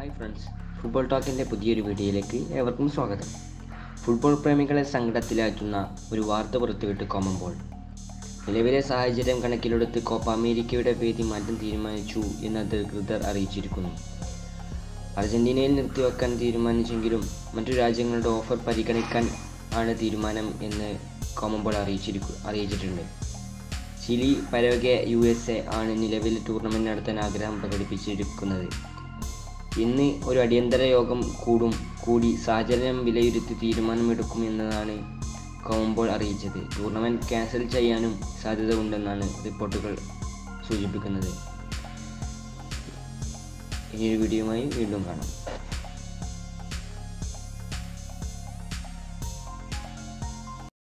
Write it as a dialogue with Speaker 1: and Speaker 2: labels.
Speaker 1: hi friends football ടോക്കിൻ്റെ പുതിയൊരു വീഡിയോയിലേക്ക് ഏവർക്കും സ്വാഗതം ഫുട്ബോൾ പ്രേമികളെ സങ്കടത്തിലാക്കുന്ന ഒരു വാർത്ത പുറത്തുവിട്ട് കോമൺ ബോൾ നിലവിലെ സാഹചര്യം കണക്കിലെടുത്ത് കോപ്പ അമേരിക്കയുടെ വേദി മാറ്റം തീരുമാനിച്ചു എന്ന് അധികൃതർ അറിയിച്ചിരിക്കുന്നു അർജന്റീനയിൽ നിർത്തിവെക്കാൻ തീരുമാനിച്ചെങ്കിലും മറ്റു രാജ്യങ്ങളുടെ ഓഫർ പരിഗണിക്കാൻ ആണ് തീരുമാനം എന്ന് കോമൺ ബോൾ അറിയിച്ചിരിക്കു അറിയിച്ചിട്ടുണ്ട് ചിലി പരവകെ യു എസ് എ ആണ് നിലവിൽ ടൂർണമെൻറ്റ് നടത്താൻ ആഗ്രഹം പ്രകടിപ്പിച്ചിരിക്കുന്നത് ഇന്ന് ഒരു അടിയന്തര യോഗം കൂടും കൂടി സാഹചര്യം വിലയിരുത്തി തീരുമാനമെടുക്കുമെന്നതാണ് കോമ്പോൾ അറിയിച്ചത് ടൂർണമെൻറ്റ് ക്യാൻസൽ ചെയ്യാനും സാധ്യത ഉണ്ടെന്നാണ് റിപ്പോർട്ടുകൾ സൂചിപ്പിക്കുന്നത് ഇനിയൊരു വീഡിയോയുമായി വീണ്ടും കാണാം